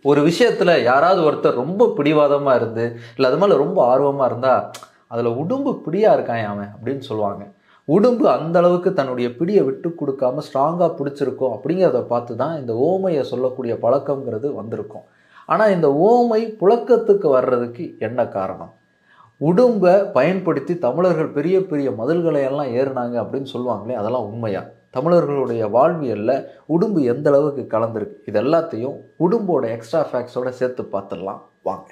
ஒரு விஷயத்துல யாராவது ஒருத்தர் ரொம்ப பிடிவாதமா இருந்து இல்லை அது மேலே ரொம்ப ஆர்வமா இருந்தா அதுல உடும்பு பிடியா இருக்கான் அவன் அப்படின்னு சொல்லுவாங்க உடும்பு அந்த அளவுக்கு தன்னுடைய பிடியை விட்டு கொடுக்காம ஸ்ட்ராங்காக பிடிச்சிருக்கும் அப்படிங்கிறத பார்த்து தான் இந்த ஓமையை சொல்லக்கூடிய பழக்கங்கிறது வந்திருக்கும் ஆனால் இந்த ஓமை புழக்கத்துக்கு வர்றதுக்கு என்ன காரணம் உடும்பை பயன்படுத்தி தமிழர்கள் பெரிய பெரிய மதில்களை எல்லாம் ஏறினாங்க அப்படின்னு சொல்லுவாங்களே அதெல்லாம் உண்மையா தமிழர்களுடைய வாழ்வியல்ல உடும்பு எந்த அளவுக்கு கலந்துருக்கு இது எல்லாத்தையும் உடும்போட எக்ஸ்ட்ரா ஃபேக்ட்ஸோட சேர்த்து பார்த்துடலாம் வாங்க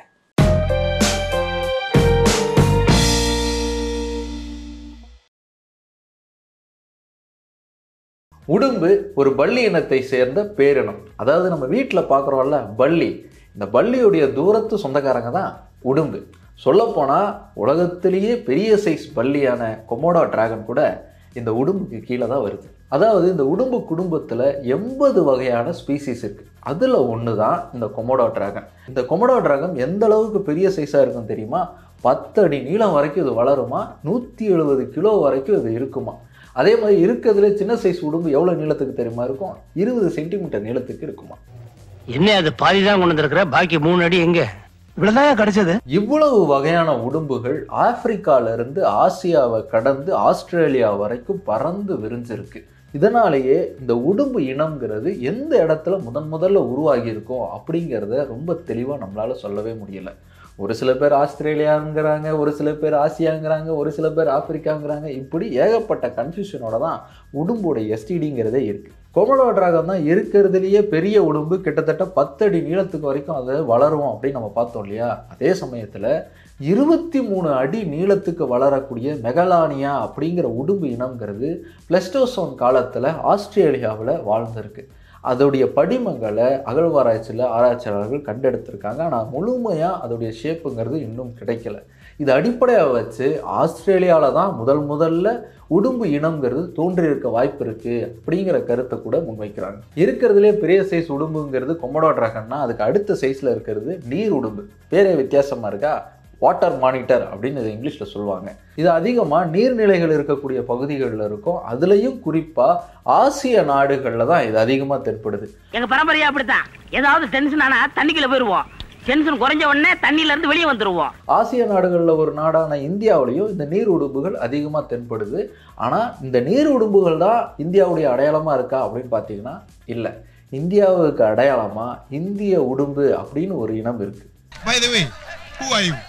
உடும்பு ஒரு பள்ளி இனத்தை சேர்ந்த பேரினம் அதாவது நம்ம வீட்டில் பார்க்குறோம்ல பள்ளி இந்த பள்ளியுடைய தூரத்து சொந்தக்காரங்க தான் உடும்பு சொல்லப்போனால் உலகத்திலேயே பெரிய சைஸ் பள்ளியான கொமோடோ டிராகன் கூட இந்த உடும்புக்கு கீழே தான் வருது அதாவது இந்த உடும்பு குடும்பத்தில் எண்பது வகையான ஸ்பீசிஸ் இருக்கு அதில் ஒன்று தான் இந்த கொமோடோ டிராகன் இந்த கொமோடோ டிராகன் எந்த அளவுக்கு பெரிய சைஸாக இருக்கும் தெரியுமா பத்து அடி நீளம் வரைக்கும் இது வளருமா நூற்றி எழுபது கிலோ வரைக்கும் இது இருக்குமா அதே மாதிரி இருக்கிறதுல சின்ன சைஸ் உடும்பு எவ்வளோ நீளத்துக்கு தெரியுமா இருக்கும் இருபது சென்டிமீட்டர் நீளத்துக்கு இருக்குமா என்ன அது பாதி தான் கொண்டு வந்திருக்கிற பாக்கி மூணு அடி எங்க இவ்வளவுதான் கிடைச்சது இவ்வளவு வகையான உடும்புகள் ஆப்பிரிக்கால இருந்து ஆசியாவை கடந்து ஆஸ்திரேலியா வரைக்கும் பறந்து விரிஞ்சிருக்கு இதனாலேயே இந்த உடும்பு இனம்ங்கிறது எந்த இடத்துல முதன் முதல்ல உருவாகி இருக்கோ அப்படிங்கிறத ரொம்ப தெளிவாக நம்மளால சொல்லவே முடியல ஒரு சில பேர் ஆஸ்திரேலியாங்கிறாங்க ஒரு சில பேர் ஆசியாங்கிறாங்க ஒரு சில பேர் ஆப்பிரிக்காங்கிறாங்க இப்படி ஏகப்பட்ட கன்ஃபியூஷனோட தான் உடும்போட எஸ்டிடிங்கிறதே இருக்கு கொமடோ டிராகன் தான் இருக்கிறதுலேயே பெரிய உடும்பு கிட்டத்தட்ட பத்தடி நீளத்துக்கு வரைக்கும் அது வளரும் அப்படின்னு நம்ம பார்த்தோம் இல்லையா அதே சமயத்தில் இருபத்தி மூணு அடி நீளத்துக்கு வளரக்கூடிய மெகலானியா அப்படிங்கிற உடும்பு இனம்ங்கிறது பிளஸ்டோசோன் காலத்தில் ஆஸ்திரேலியாவில் வாழ்ந்திருக்கு அதோடைய படிமங்களை அகழ்வாராய்ச்சியில் ஆராய்ச்சியாளர்கள் கண்டெடுத்திருக்காங்க ஆனால் முழுமையாக அதோடைய ஷேப்புங்கிறது இன்னும் கிடைக்கல இது அடிப்படையாக வச்சு ஆஸ்திரேலியாவில் தான் முதல் முதல்ல உடும்பு இனம்ங்கிறது தோன்றியிருக்க வாய்ப்பு இருக்கு அப்படிங்கிற கருத்தை கூட முன்வைக்கிறாங்க இருக்கிறதுலே பெரிய சைஸ் உடும்புங்கிறது கொமடோ டிராகன்னா அதுக்கு அடுத்த சைஸில் இருக்கிறது நீர் உடும்பு பேரே வித்தியாசமாக இருக்கா வாட்டர் மானிட்டர் அப்படின்னு இதை இங்கிலீஷில் சொல்லுவாங்க இது அதிகமாக நீர்நிலைகள் இருக்கக்கூடிய பகுதிகளில் இருக்கும் அதுலேயும் குறிப்பாக ஆசிய நாடுகளில் தான் இது அதிகமாக தென்படுது எங்க பரம்பரையா அப்படித்தான் ஏதாவது டென்ஷன் ஆனா தண்ணிக்குள்ள போயிருவோம் டென்ஷன் குறைஞ்ச உடனே தண்ணியில இருந்து வெளியே வந்துருவோம் ஆசிய நாடுகளில் ஒரு நாடான இந்தியாவிலையும் இந்த நீர் உடும்புகள் அதிகமாக தென்படுது ஆனால் இந்த நீர் உடும்புகள் தான் இந்தியாவுடைய அடையாளமாக இருக்கா அப்படின்னு பார்த்தீங்கன்னா இல்லை இந்தியாவுக்கு அடையாளமாக இந்திய உடும்பு அப்படின்னு ஒரு இனம் இருக்குது By the way, who are you?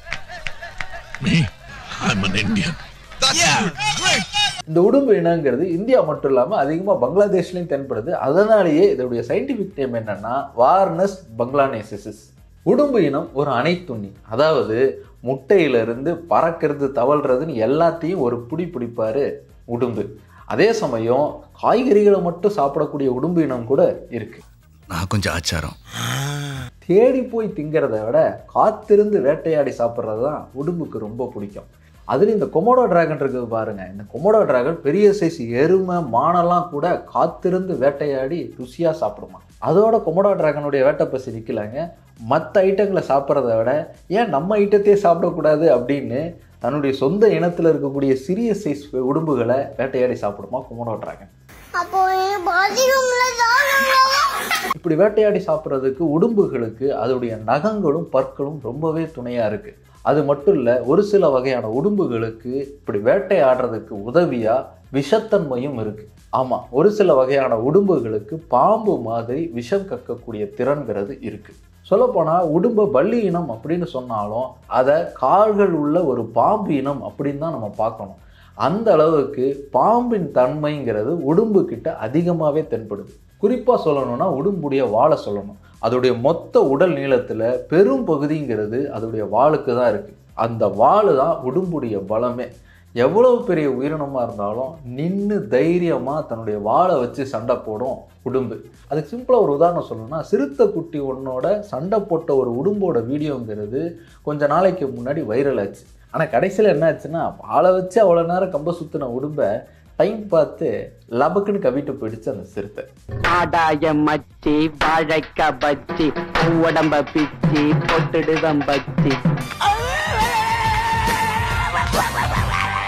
Me? I'm an Indian. That's good. Great. இந்த உடும்பு இனங்கிறது இந்தியா மட்டும் இல்லாமல் அதிகமாக பங்களாதேஷ்லையும் தென்படுது அதனாலேயே இதோடைய சயின்டிஃபிக் நேம் என்னன்னா வார்னஸ் பங்களானேசிஸ் உடும்பு இனம் ஒரு அனைத்துண்ணி அதாவது முட்டையிலிருந்து பறக்கிறது தவழ்றதுன்னு எல்லாத்தையும் ஒரு புடி பிடிப்பாரு உடும்பு அதே சமயம் காய்கறிகளை மட்டும் சாப்பிடக்கூடிய உடும்பு இனம் கூட இருக்கு நான் கொஞ்சம் ஆச்சாரம் தேடி போய் திங்கிறத விட காத்திருந்து வேட்டையாடி சாப்பிட்றது தான் உடும்புக்கு ரொம்ப பிடிக்கும் அதுலேயும் இந்த கொமோடோ டிராகன் இருக்குது பாருங்க இந்த கொமோடோ டிராகன் பெரிய சைஸ் எருமை மானெல்லாம் கூட காத்திருந்து வேட்டையாடி ருசியாக சாப்பிடுமா அதோட கொமோடோ டிராகனுடைய வேட்டை பசி நிற்கலாங்க மற்ற ஐட்டங்களை சாப்பிட்றத விட ஏன் நம்ம ஐட்டத்தையே சாப்பிடக்கூடாது அப்படின்னு தன்னுடைய சொந்த இனத்தில் இருக்கக்கூடிய சிறிய சைஸ் உடும்புகளை வேட்டையாடி சாப்பிடுமா கொமோடோ டிராகன் அப்போ பாத்ரூம்ல தான் இப்படி வேட்டையாடி சாப்பிட்றதுக்கு உடும்புகளுக்கு அதோடைய நகங்களும் பற்களும் ரொம்பவே துணையாக இருக்குது அது மட்டும் இல்லை ஒரு சில வகையான உடும்புகளுக்கு இப்படி வேட்டையாடுறதுக்கு உதவியாக விஷத்தன்மையும் இருக்குது ஆமாம் ஒரு சில வகையான உடும்புகளுக்கு பாம்பு மாதிரி விஷம் கக்கக்கூடிய திறன்கிறது இருக்குது சொல்லப்போனால் உடும்ப பள்ளி இனம் அப்படின்னு சொன்னாலும் அதை கால்கள் உள்ள ஒரு பாம்பு இனம் அப்படின்னு தான் நம்ம பார்க்கணும் அந்த அளவுக்கு பாம்பின் தன்மைங்கிறது உடும்பு கிட்ட அதிகமாகவே தென்படுது குறிப்பாக சொல்லணும்னா உடும்புடைய வாழை சொல்லணும் அதோடைய மொத்த உடல் நீளத்தில் பெரும் பகுதிங்கிறது அதோடைய வாளுக்கு தான் இருக்குது அந்த வாள் தான் உடும்புடைய பலமே எவ்வளவு பெரிய உயிரினமாக இருந்தாலும் நின்று தைரியமாக தன்னுடைய வாளை வச்சு சண்டை போடும் உடும்பு அதுக்கு சிம்பிளாக ஒரு உதாரணம் சொல்லணும்னா சிறுத்தை குட்டி ஒன்னோட சண்டை போட்ட ஒரு உடும்போட வீடியோங்கிறது கொஞ்ச நாளைக்கு முன்னாடி வைரல் ஆச்சு ஆனால் கடைசியில் என்ன ஆச்சுன்னா வாழை வச்சு அவ்வளோ நேரம் கம்ப சுற்றின உடும்பை டைம் பார்த்து லபக்குன்னு கவிட்டு போயிடுச்சு அந்த சிறுத்தை ஆடாய மச்சி வாழைக்க பச்சி உடம்ப பிச்சி பொட்டுடுதம் பச்சி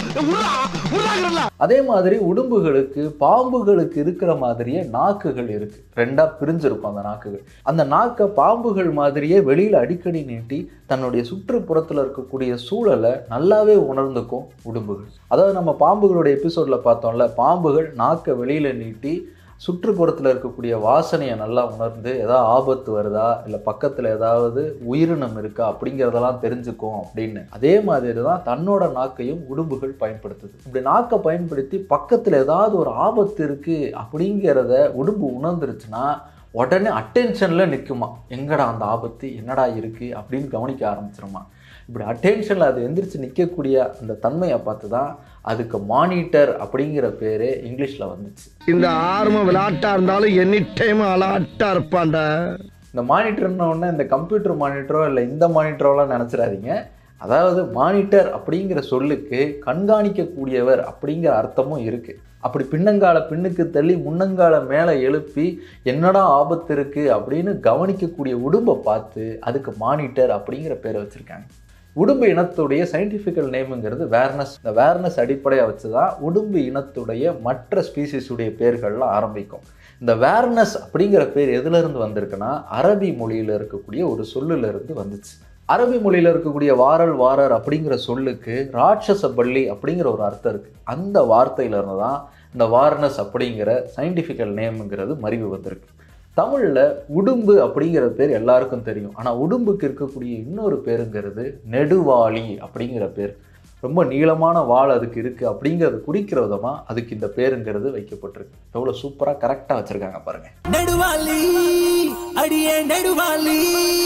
அதே மாதிரி உடும்புகளுக்கு பாம்புகளுக்கு இருக்கிற மாதிரியே நாக்குகள் இருக்கு ரெண்டா பிரிஞ்சிருக்கும் அந்த நாக்குகள் அந்த நாக்கை பாம்புகள் மாதிரியே வெளியில அடிக்கடி நீட்டி தன்னுடைய சுற்றுப்புறத்துல இருக்கக்கூடிய சூழலை நல்லாவே உணர்ந்துக்கும் உடும்புகள் அதாவது நம்ம பாம்புகளுடைய எபிசோட்ல பார்த்தோம்ல பாம்புகள் நாக்கை வெளியில நீட்டி சுற்றுப்புறத்தில் இருக்கக்கூடிய வாசனையை நல்லா உணர்ந்து ஏதாவது ஆபத்து வருதா இல்லை பக்கத்தில் ஏதாவது உயிரினம் இருக்கா அப்படிங்கிறதெல்லாம் தெரிஞ்சுக்கும் அப்படின்னு அதே மாதிரி தான் தன்னோட நாக்கையும் உடும்புகள் பயன்படுத்துது இப்படி நாக்கை பயன்படுத்தி பக்கத்தில் ஏதாவது ஒரு ஆபத்து இருக்குது அப்படிங்கிறத உடும்பு உணர்ந்துருச்சுன்னா உடனே அட்டென்ஷனில் நிற்குமா எங்கடா அந்த ஆபத்து என்னடா இருக்குது அப்படின்னு கவனிக்க ஆரம்பிச்சிருமா இப்படி அட்டென்ஷனில் அது எந்திரிச்சு நிற்கக்கூடிய அந்த தன்மையை பார்த்து தான் அதுக்கு மானிட்டர் அப்படிங்கிற பேரே இங்கிலீஷில் வந்துச்சு இந்த ஆர்ம விளையாட்டா இருந்தாலும் எனி டைம் அலாட்டா இருப்பான்டா இந்த மானிட்டர்னு ஒன்று இந்த கம்ப்யூட்டர் மானிட்டரோ இல்லை இந்த மானிட்டரோலாம் நினச்சிடாதீங்க அதாவது மானிட்டர் அப்படிங்கிற சொல்லுக்கு கண்காணிக்கக்கூடியவர் அப்படிங்கிற அர்த்தமும் இருக்குது அப்படி பின்னங்கால பின்னுக்கு தள்ளி முன்னங்கால மேலே எழுப்பி என்னடா ஆபத்து இருக்குது அப்படின்னு கவனிக்கக்கூடிய உடும்பை பார்த்து அதுக்கு மானிட்டர் அப்படிங்கிற பேரை வச்சுருக்காங்க உடும்பு இனத்துடைய சயின்டிஃபிக்கல் நேமுங்கிறது வேர்னஸ் இந்த வேர்னஸ் அடிப்படையாக வச்சு தான் உடும்பு இனத்துடைய மற்ற ஸ்பீசிஸுடைய பேர்கள்லாம் ஆரம்பிக்கும் இந்த வேர்னஸ் அப்படிங்கிற பேர் எதுலேருந்து வந்திருக்குன்னா அரபி மொழியில் இருக்கக்கூடிய ஒரு சொல்லுல இருந்து வந்துச்சு அரபி மொழியில் இருக்கக்கூடிய வாரல் வாரர் அப்படிங்கிற சொல்லுக்கு ராட்சச பள்ளி அப்படிங்கிற ஒரு அர்த்தம் இருக்குது அந்த வார்த்தையிலிருந்து தான் இந்த வார்னஸ் அப்படிங்கிற சயின்டிஃபிக்கல் நேமுங்கிறது மறிவு வந்திருக்கு தமிழில் உடும்பு அப்படிங்கிற பேர் எல்லாருக்கும் தெரியும் ஆனால் உடும்புக்கு இருக்கக்கூடிய இன்னொரு பேருங்கிறது நெடுவாளி அப்படிங்கிற பேர் ரொம்ப நீளமான வாள் அதுக்கு இருக்குது அப்படிங்கிறத குறிக்கிற விதமாக அதுக்கு இந்த பேருங்கிறது வைக்கப்பட்டிருக்கு எவ்வளோ சூப்பராக கரெக்டாக வச்சுருக்காங்க பாருங்கள் நடுவாளி அடியே நடுவாளி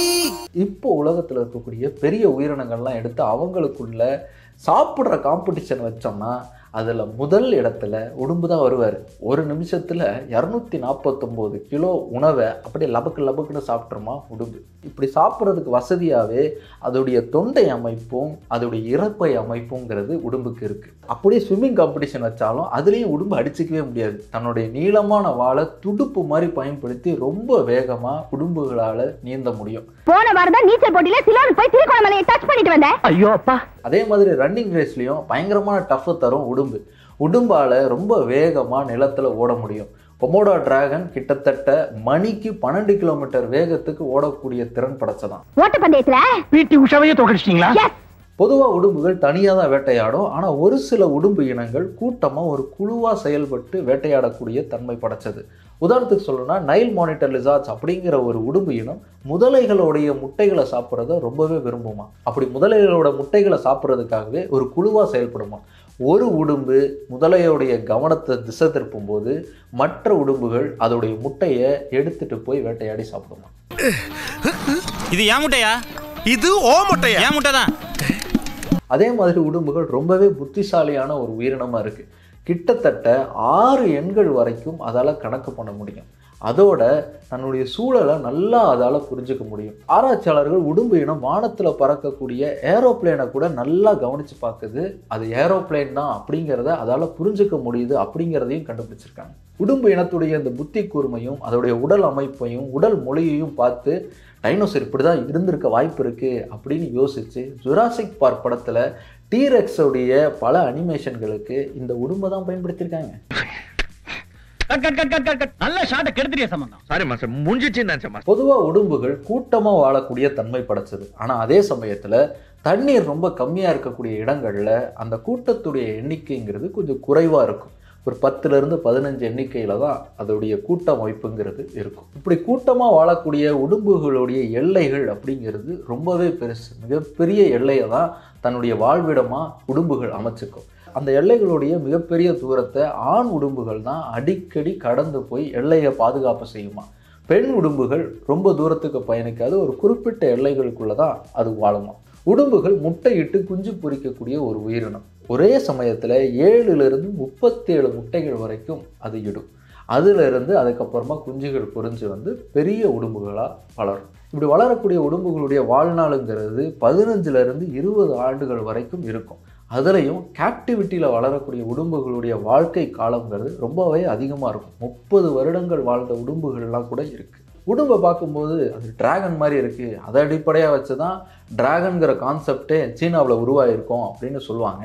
இப்போ உலகத்தில் இருக்கக்கூடிய பெரிய உயிரினங்கள்லாம் எடுத்து அவங்களுக்குள்ள சாப்பிட்ற காம்படிஷன் வச்சோம்னா அதில் முதல் இடத்துல உடும்பு தான் வருவார் ஒரு நிமிஷத்தில் இரநூத்தி நாற்பத்தொம்போது கிலோ உணவை அப்படியே லபக்கு லபக்குன்னு சாப்பிட்ருமா உடும்பு இப்படி சாப்பிட்றதுக்கு வசதியாகவே அதோடைய தொண்டை அமைப்பும் அதோடைய இறப்பை அமைப்புங்கிறது உடும்புக்கு இருக்குது அப்படியே ஸ்விம்மிங் காம்படிஷன் வச்சாலும் அதுலேயும் உடும்பு அடிச்சுக்கவே முடியாது தன்னுடைய நீளமான வாழை துடுப்பு மாதிரி பயன்படுத்தி ரொம்ப வேகமாக உடும்புகளால் நீந்த முடியும் போன வாரம் தான் நீச்சல் போட்டியில சிலோன் போய் திருகோணமலையை டச் பண்ணிட்டு வந்தேன் ஐயோ அப்பா அதே மாதிரி ரன்னிங் ரேஸ்லேயும் பயங்கரமான டஃப் தரும் உடும்பு உடும்பால் ரொம்ப வேகமாக நிலத்தில் ஓட முடியும் கொமோடோ டிராகன் கிட்டத்தட்ட மணிக்கு பன்னெண்டு கிலோமீட்டர் வேகத்துக்கு ஓடக்கூடிய திறன் படைச்சதான் ஓட்டப்பந்தயத்துல பிடி உஷாவையே தோக்கடிச்சிட்டீங்களா பொதுவாக உடும்புகள் தனியாக தான் வேட்டையாடும் ஆனால் ஒரு சில உடும்பு இனங்கள் கூட்டமாக ஒரு குழுவாக செயல்பட்டு வேட்டையாடக்கூடிய தன்மை படைச்சது உதாரணத்துக்கு சொல்லணும்னா நைல் மானிட்டர் லிசார்ட்ஸ் அப்படிங்கிற ஒரு உடும்பு இனம் முதலைகளுடைய முட்டைகளை சாப்பிட்றத ரொம்பவே விரும்புமா அப்படி முதலைகளோட முட்டைகளை சாப்பிட்றதுக்காகவே ஒரு குழுவாக செயல்படுமா ஒரு உடும்பு முதலையோடைய கவனத்தை திசை திருப்பும் போது மற்ற உடும்புகள் அதோடைய முட்டையை எடுத்துட்டு போய் வேட்டையாடி சாப்பிடுமா இது ஏன் முட்டையா இது ஓ முட்டையா ஏன் முட்டை தான் அதே மாதிரி உடும்புகள் ரொம்பவே புத்திசாலியான ஒரு உயிரினமாக இருக்குது கிட்டத்தட்ட ஆறு எண்கள் வரைக்கும் அதால் கணக்கு பண்ண முடியும் அதோட தன்னுடைய சூழலை நல்லா அதால் புரிஞ்சுக்க முடியும் ஆராய்ச்சியாளர்கள் உடும்பு இனம் வானத்தில் பறக்கக்கூடிய ஏரோப்ளேனை கூட நல்லா கவனித்து பார்க்குது அது ஏரோப்ளேன் தான் அப்படிங்கிறத அதால் புரிஞ்சுக்க முடியுது அப்படிங்கிறதையும் கண்டுபிடிச்சிருக்காங்க உடும்பு இனத்துடைய இந்த புத்தி கூர்மையும் அதோடைய உடல் அமைப்பையும் உடல் மொழியையும் பார்த்து டைனோசர் இப்படி தான் இருந்திருக்க வாய்ப்பு இருக்குது அப்படின்னு யோசித்து ஜுராசிக் பார்க் படத்தில் டீரெக்ஸோடைய பல அனிமேஷன்களுக்கு இந்த உடும்பை தான் பயன்படுத்தியிருக்காங்க cut cut cut cut cut cut நல்ல ஷாட்டை கெடுத்துறிய சம்பந்தம் சாரி மாஸ்டர் முடிஞ்சிச்சு நினைச்சேன் பொதுவாக உடும்புகள் கூட்டமாக வாழக்கூடிய தன்மை படைச்சது ஆனால் அதே சமயத்தில் தண்ணீர் ரொம்ப கம்மியாக இருக்கக்கூடிய இடங்களில் அந்த கூட்டத்துடைய எண்ணிக்கைங்கிறது கொஞ்சம் குறைவாக இருக்கும் ஒரு பத்துலேருந்து பதினஞ்சு எண்ணிக்கையில் தான் அதோடைய கூட்ட அமைப்புங்கிறது இருக்கும் இப்படி கூட்டமாக வாழக்கூடிய உடும்புகளுடைய எல்லைகள் அப்படிங்கிறது ரொம்பவே பெருசு மிகப்பெரிய எல்லையை தான் தன்னுடைய வாழ்விடமாக உடும்புகள் அமைச்சுக்கும் அந்த எல்லைகளுடைய மிகப்பெரிய தூரத்தை ஆண் உடும்புகள் தான் அடிக்கடி கடந்து போய் எல்லையை பாதுகாப்பு செய்யுமா பெண் உடும்புகள் ரொம்ப தூரத்துக்கு பயணிக்காது ஒரு குறிப்பிட்ட எல்லைகளுக்குள்ள தான் அது வாழுமா உடும்புகள் முட்டையிட்டு குஞ்சு பொரிக்கக்கூடிய ஒரு உயிரினம் ஒரே சமயத்தில் ஏழுலேருந்து முப்பத்தேழு முட்டைகள் வரைக்கும் அது இடும் அதிலிருந்து அதுக்கப்புறமா குஞ்சுகள் பொரிஞ்சு வந்து பெரிய உடும்புகளாக வளரும் இப்படி வளரக்கூடிய உடும்புகளுடைய வாழ்நாளுங்கிறது பதினஞ்சுலேருந்து இருபது ஆண்டுகள் வரைக்கும் இருக்கும் அதுலேயும் கேப்டிவிட்டியில் வளரக்கூடிய உடும்புகளுடைய வாழ்க்கை காலங்கிறது ரொம்பவே அதிகமாக இருக்கும் முப்பது வருடங்கள் வாழ்ந்த உடும்புகள்லாம் கூட இருக்குது உடும்பை பார்க்கும்போது அது டிராகன் மாதிரி இருக்குது அதை அடிப்படையாக வச்சு தான் டிராகன்கிற கான்செப்டே சீனாவில் உருவாயிருக்கும் அப்படின்னு சொல்லுவாங்க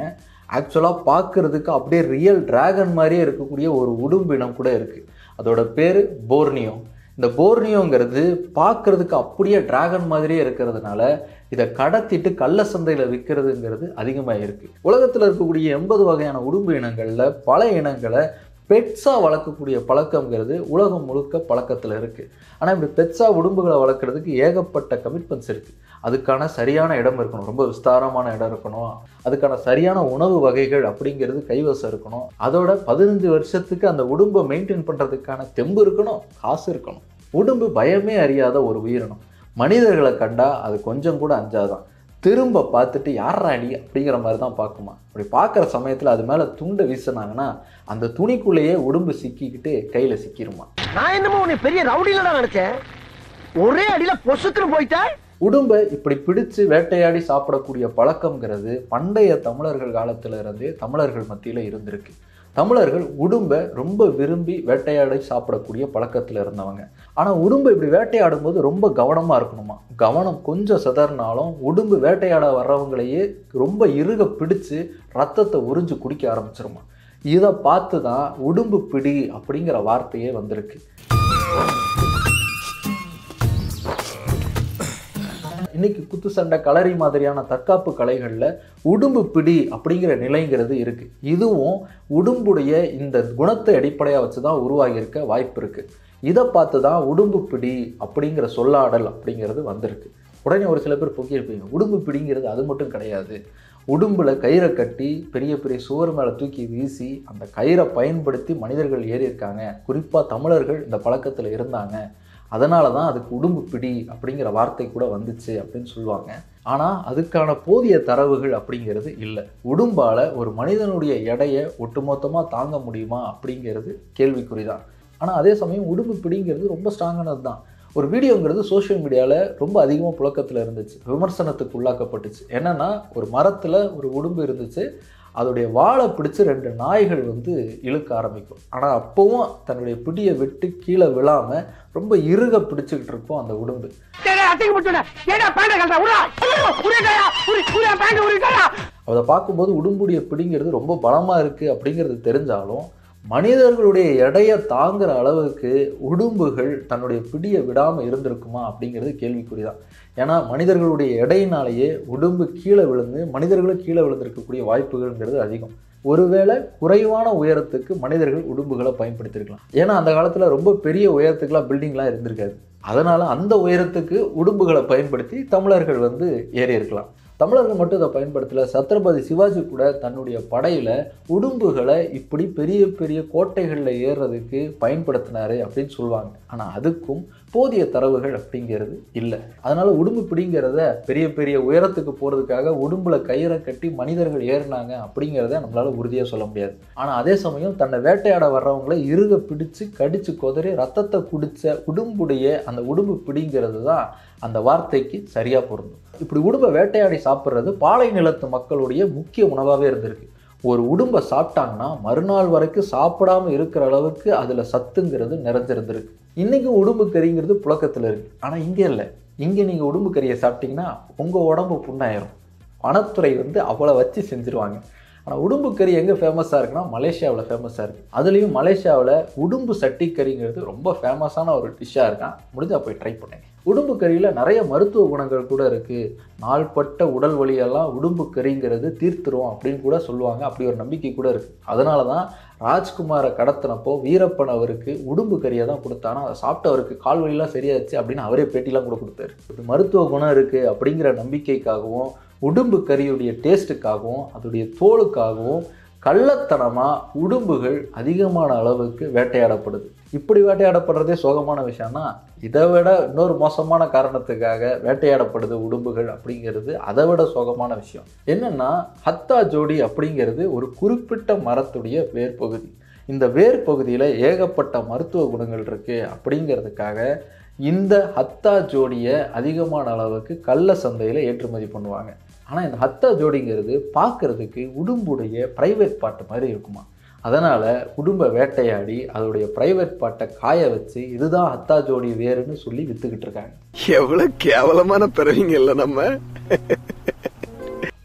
ஆக்சுவலாக பார்க்கறதுக்கு அப்படியே ரியல் டிராகன் மாதிரியே இருக்கக்கூடிய ஒரு உடும்பு இனம் கூட இருக்குது அதோட பேர் போர்னியோ இந்த போர்னியோங்கிறது பார்க்கறதுக்கு அப்படியே டிராகன் மாதிரியே இருக்கிறதுனால இதை கடத்திட்டு கள்ள சந்தையில் விற்கிறதுங்கிறது அதிகமாக இருக்குது உலகத்தில் இருக்கக்கூடிய எண்பது வகையான உடும்பு இனங்களில் பல இனங்களை பெட்ஸாக வளர்க்கக்கூடிய பழக்கங்கிறது உலகம் முழுக்க பழக்கத்தில் இருக்குது ஆனால் இப்படி பெட்ஸாக உடும்புகளை வளர்க்குறதுக்கு ஏகப்பட்ட கமிட்மெண்ட்ஸ் இருக்குது அதுக்கான சரியான இடம் இருக்கணும் ரொம்ப விஸ்தாரமான இடம் இருக்கணும் அதுக்கான சரியான உணவு வகைகள் அப்படிங்கிறது கைவசம் இருக்கணும் அதோட பதினஞ்சு வருஷத்துக்கு அந்த உடும்பை மெயின்டைன் பண்ணுறதுக்கான தெம்பு இருக்கணும் காசு இருக்கணும் உடும்பு பயமே அறியாத ஒரு உயிரினம் மனிதர்களை கண்டா அது கொஞ்சம் கூட அஞ்சாதான் திரும்ப பார்த்துட்டு யாரா நீ அப்படிங்கிற மாதிரி தான் பார்க்குமா அப்படி பார்க்குற சமயத்தில் அது மேலே துண்டை வீசினாங்கன்னா அந்த துணிக்குள்ளேயே உடும்பு சிக்கிக்கிட்டு கையில் சிக்கிருமா நான் என்னமோ உன்னை பெரிய ரவுடியில தான் நினைச்சேன் ஒரே அடியில பொசுக்குன்னு போயிட்டா உடும்பை இப்படி பிடிச்சு வேட்டையாடி சாப்பிடக்கூடிய பழக்கம்ங்கிறது பண்டைய தமிழர்கள் காலத்துல இருந்தே தமிழர்கள் மத்தியில் இருந்திருக்கு தமிழர்கள் உடும்பை ரொம்ப விரும்பி வேட்டையாடி சாப்பிடக்கூடிய பழக்கத்தில் இருந்தவங்க ஆனால் உடும்பை இப்படி வேட்டையாடும் போது ரொம்ப கவனமாக இருக்கணுமா கவனம் கொஞ்சம் சிதறினாலும் உடும்பு வேட்டையாட வர்றவங்களையே ரொம்ப இறுக பிடிச்சு ரத்தத்தை உறிஞ்சு குடிக்க ஆரம்பிச்சிருமா இதை பார்த்து தான் உடும்பு பிடி அப்படிங்கிற வார்த்தையே வந்திருக்கு இன்னைக்கு குத்து சண்டை களரி மாதிரியான தற்காப்பு கலைகளில் உடும்பு பிடி அப்படிங்கிற நிலைங்கிறது இருக்கு இதுவும் உடும்புடைய இந்த குணத்தை அடிப்படையாக வச்சு தான் உருவாகியிருக்க வாய்ப்பு இருக்கு இதை பார்த்து தான் உடும்பு பிடி அப்படிங்கிற சொல்லாடல் அப்படிங்கிறது வந்திருக்கு உடனே ஒரு சில பேர் பொக்கியிருப்பீங்க உடும்பு பிடிங்கிறது அது மட்டும் கிடையாது உடும்புல கயிறை கட்டி பெரிய பெரிய சுவர் மேலே தூக்கி வீசி அந்த கயிறை பயன்படுத்தி மனிதர்கள் ஏறியிருக்காங்க குறிப்பாக தமிழர்கள் இந்த பழக்கத்தில் இருந்தாங்க அதனால தான் அதுக்கு உடும்பு பிடி அப்படிங்கிற வார்த்தை கூட வந்துச்சு அப்படின்னு சொல்லுவாங்க ஆனால் அதுக்கான போதிய தரவுகள் அப்படிங்கிறது இல்லை உடும்பால் ஒரு மனிதனுடைய எடையை ஒட்டுமொத்தமாக தாங்க முடியுமா அப்படிங்கிறது கேள்விக்குறி தான் ஆனால் அதே சமயம் உடும்பு பிடிங்கிறது ரொம்ப ஸ்ட்ராங்கானது தான் ஒரு வீடியோங்கிறது சோஷியல் மீடியாவில் ரொம்ப அதிகமாக புழக்கத்தில் இருந்துச்சு விமர்சனத்துக்கு உள்ளாக்கப்பட்டுச்சு என்னென்னா ஒரு மரத்தில் ஒரு உடும்பு இருந்துச்சு அதோடைய வாழை பிடிச்சு ரெண்டு நாய்கள் வந்து இழுக்க ஆரம்பிக்கும் ஆனால் அப்போவும் தன்னுடைய பிடியை விட்டு கீழே விழாமல் ரொம்ப இறுக பிடிச்சிக்கிட்டு இருக்கும் அந்த உடும்பு அதை பார்க்கும்போது உடும்புடைய பிடிங்கிறது ரொம்ப பலமாக இருக்குது அப்படிங்கிறது தெரிஞ்சாலும் மனிதர்களுடைய எடையை தாங்குற அளவுக்கு உடும்புகள் தன்னுடைய பிடியை விடாமல் இருந்திருக்குமா அப்படிங்கிறது கேள்விக்குறிதான் ஏன்னா மனிதர்களுடைய எடையினாலேயே உடும்பு கீழே விழுந்து மனிதர்களும் கீழே விழுந்திருக்கக்கூடிய வாய்ப்புகள்ங்கிறது அதிகம் ஒருவேளை குறைவான உயரத்துக்கு மனிதர்கள் உடும்புகளை பயன்படுத்தியிருக்கலாம் ஏன்னா அந்த காலத்தில் ரொம்ப பெரிய உயரத்துக்குலாம் பில்டிங்லாம் இருந்திருக்காது அதனால் அந்த உயரத்துக்கு உடும்புகளை பயன்படுத்தி தமிழர்கள் வந்து ஏறி இருக்கலாம் தமிழர்கள் மட்டும் இதை பயன்படுத்தல சத்ரபதி சிவாஜி கூட தன்னுடைய படையில் உடும்புகளை இப்படி பெரிய பெரிய கோட்டைகளில் ஏறுறதுக்கு பயன்படுத்தினாரு அப்படின்னு சொல்லுவாங்க ஆனால் அதுக்கும் போதிய தரவுகள் அப்படிங்கிறது இல்லை அதனால உடும்பு பிடிங்கிறத பெரிய பெரிய உயரத்துக்கு போகிறதுக்காக உடும்புல கயிறை கட்டி மனிதர்கள் ஏறினாங்க அப்படிங்கிறத நம்மளால உறுதியாக சொல்ல முடியாது ஆனால் அதே சமயம் தன்னை வேட்டையாட வர்றவங்களை இறுக பிடிச்சு கடிச்சு கொதறி ரத்தத்தை குடிச்ச உடும்புடைய அந்த உடும்பு பிடிங்கிறது தான் அந்த வார்த்தைக்கு சரியாக பொருந்தும் இப்படி உடும்பை வேட்டையாடி சாப்பிட்றது பாலை நிலத்து மக்களுடைய முக்கிய உணவாகவே இருந்திருக்கு ஒரு உடும்பை சாப்பிட்டாங்கன்னா மறுநாள் வரைக்கும் சாப்பிடாம இருக்கிற அளவுக்கு அதில் சத்துங்கிறது நிறைஞ்சிருந்திருக்கு இன்றைக்கும் உடும்பு கறிங்கிறது புழக்கத்தில் இருக்குது ஆனால் இங்கே இல்லை இங்கே நீங்கள் உடும்பு கறியை சாப்பிட்டீங்கன்னா உங்கள் உடம்பு புண்ணாயிரும் வனத்துறை வந்து அவ்வளோ வச்சு செஞ்சுருவாங்க ஆனால் உடும்பு கறி எங்கே ஃபேமஸாக இருக்குன்னா மலேசியாவில் ஃபேமஸாக இருக்குது அதுலேயும் மலேசியாவில் உடும்பு சட்டி கறிங்கிறது ரொம்ப ஃபேமஸான ஒரு டிஷ்ஷாக இருக்கான் முடிஞ்சால் போய் ட்ரை பண்ணுங்க உடும்பு கறியில் நிறைய மருத்துவ குணங்கள் கூட இருக்குது நாள்பட்ட உடல் வலியெல்லாம் உடும்பு கறிங்கிறது தீர்த்துரும் அப்படின்னு கூட சொல்லுவாங்க அப்படி ஒரு நம்பிக்கை கூட இருக்குது அதனால தான் ராஜ்குமாரை கடத்தினப்போ வீரப்பன் அவருக்கு உடும்பு கறியை தான் கொடுத்தானா அதை சாப்பிட்டு அவருக்கு கால் வலிலாம் சரியாச்சு அப்படின்னு அவரே பேட்டிலாம் கூட கொடுத்தாரு இப்படி மருத்துவ குணம் இருக்குது அப்படிங்கிற நம்பிக்கைக்காகவும் உடும்பு கறியுடைய டேஸ்ட்டுக்காகவும் அதோடைய தோலுக்காகவும் கள்ளத்தனமாக உடும்புகள் அதிகமான அளவுக்கு வேட்டையாடப்படுது இப்படி வேட்டையாடப்படுறதே சோகமான விஷயம்னா இதை விட இன்னொரு மோசமான காரணத்துக்காக வேட்டையாடப்படுது உடும்புகள் அப்படிங்கிறது அதை விட சோகமான விஷயம் என்னன்னா ஹத்தா ஜோடி அப்படிங்கிறது ஒரு குறிப்பிட்ட மரத்துடைய வேர் பகுதி இந்த வேர் பகுதியில் ஏகப்பட்ட மருத்துவ குணங்கள் இருக்குது அப்படிங்கிறதுக்காக இந்த ஹத்தா ஜோடியை அதிகமான அளவுக்கு கள்ள சந்தையில் ஏற்றுமதி பண்ணுவாங்க ஆனால் இந்த ஹத்தா ஜோடிங்கிறது பார்க்கறதுக்கு உடும்புடைய ப்ரைவேட் பார்ட் மாதிரி இருக்குமா அதனால் உடும்பை வேட்டையாடி அதோடைய ப்ரைவேட் பார்ட்டை காய வச்சு இதுதான் ஹத்தா ஜோடி வேறுன்னு சொல்லி வித்துக்கிட்டு இருக்காங்க எவ்வளவு கேவலமான பிறவிங்க இல்ல நம்ம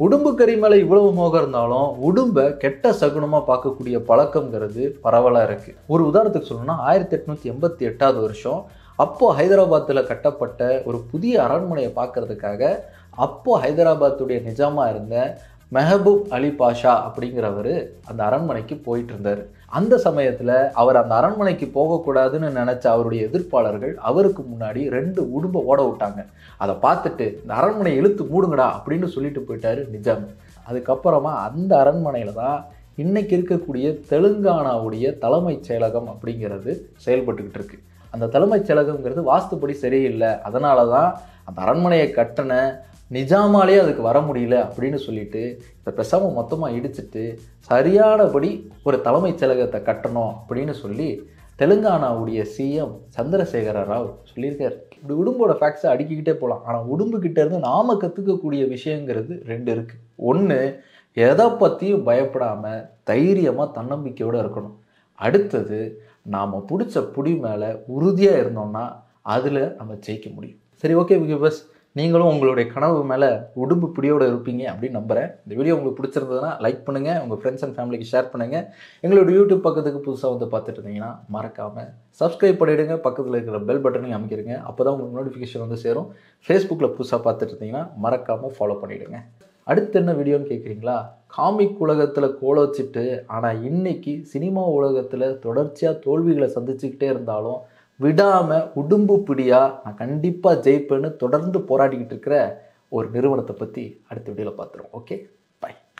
உடும்பு கறி மேலே இவ்வளவு மோகம் இருந்தாலும் உடும்பை கெட்ட சகுனமாக பார்க்கக்கூடிய பழக்கங்கிறது பரவலாக இருக்குது ஒரு உதாரணத்துக்கு சொல்லணும்னா ஆயிரத்தி எட்நூற்றி எண்பத்தி எட்டாவது வருஷம் அப்போ ஹைதராபாத்தில் கட்டப்பட்ட ஒரு புதிய அரண்மனையை பார்க்கறதுக்காக அப்போ ஹைதராபாத்துடைய நிஜாமா இருந்த மெஹபூப் அலி பாஷா அப்படிங்கிறவர் அந்த அரண்மனைக்கு போயிட்டு இருந்தார் அந்த சமயத்தில் அவர் அந்த அரண்மனைக்கு போகக்கூடாதுன்னு நினச்ச அவருடைய எதிர்ப்பாளர்கள் அவருக்கு முன்னாடி ரெண்டு உடும்பை ஓட விட்டாங்க அதை பார்த்துட்டு இந்த அரண்மனையை இழுத்து மூடுங்கடா அப்படின்னு சொல்லிட்டு போயிட்டாரு நிஜாம் அதுக்கப்புறமா அந்த அரண்மனையில் தான் இன்னைக்கு இருக்கக்கூடிய தெலுங்கானாவுடைய தலைமைச் செயலகம் அப்படிங்கிறது செயல்பட்டுக்கிட்டு இருக்கு அந்த தலைமைச் செயலகம்ங்கிறது வாஸ்துப்படி சரியில்லை அதனால தான் அந்த அரண்மனையை கட்டின நிஜாமாலே அதுக்கு வர முடியல அப்படின்னு சொல்லிட்டு இப்போ பெசாமல் மொத்தமாக இடிச்சிட்டு சரியானபடி ஒரு தலைமைச் செயலகத்தை கட்டணும் அப்படின்னு சொல்லி தெலுங்கானாவுடைய சிஎம் சந்திரசேகர ராவ் சொல்லியிருக்காரு இப்படி உடும்போட ஃபேக்ட்ஸை அடுக்கிக்கிட்டே போகலாம் ஆனால் உடும்புக்கிட்ட இருந்து நாம கற்றுக்கக்கூடிய விஷயங்கிறது ரெண்டு இருக்குது ஒன்று எதை பற்றியும் பயப்படாமல் தைரியமாக தன்னம்பிக்கையோடு இருக்கணும் அடுத்தது நாம் பிடிச்ச புடி மேலே உறுதியாக இருந்தோம்னா அதில் நம்ம ஜெயிக்க முடியும் சரி ஓகே வியூவர்ஸ் நீங்களும் உங்களுடைய கனவு மேலே உடும்பு பிடியோடு இருப்பீங்க அப்படின்னு நம்புகிறேன் இந்த வீடியோ உங்களுக்கு பிடிச்சிருந்ததுன்னா லைக் பண்ணுங்கள் உங்கள் ஃப்ரெண்ட்ஸ் அண்ட் ஃபேமிலிக்கு ஷேர் பண்ணுங்கள் எங்களோட யூடியூப் பக்கத்துக்கு புதுசாக வந்து பார்த்துட்டு இருந்தீங்கன்னா மறக்காமல் சப்ஸ்கிரைப் பண்ணிவிடுங்க பக்கத்தில் இருக்கிற பெல் பட்டனையும் அமைக்கிறீங்க அப்போ தான் உங்களுக்கு நோட்டிஃபிகேஷன் வந்து சேரும் ஃபேஸ்புக்கில் புதுசாக பார்த்துட்டு இருந்தீங்கன்னா மறக்காமல் ஃபாலோ பண்ணிவிடுங்க அடுத்து என்ன வீடியோன்னு கேட்குறீங்களா காமிக் உலகத்தில் கோல வச்சுட்டு ஆனால் இன்னைக்கு சினிமா உலகத்தில் தொடர்ச்சியாக தோல்விகளை சந்திச்சுக்கிட்டே இருந்தாலும் விடாமல் உடும்பு பிடியா நான் கண்டிப்பாக ஜெயிப்பேன்னு தொடர்ந்து போராடிக்கிட்டு இருக்கிற ஒரு நிறுவனத்தை பற்றி அடுத்த வீடியோவில் பார்த்துருவோம் ஓகே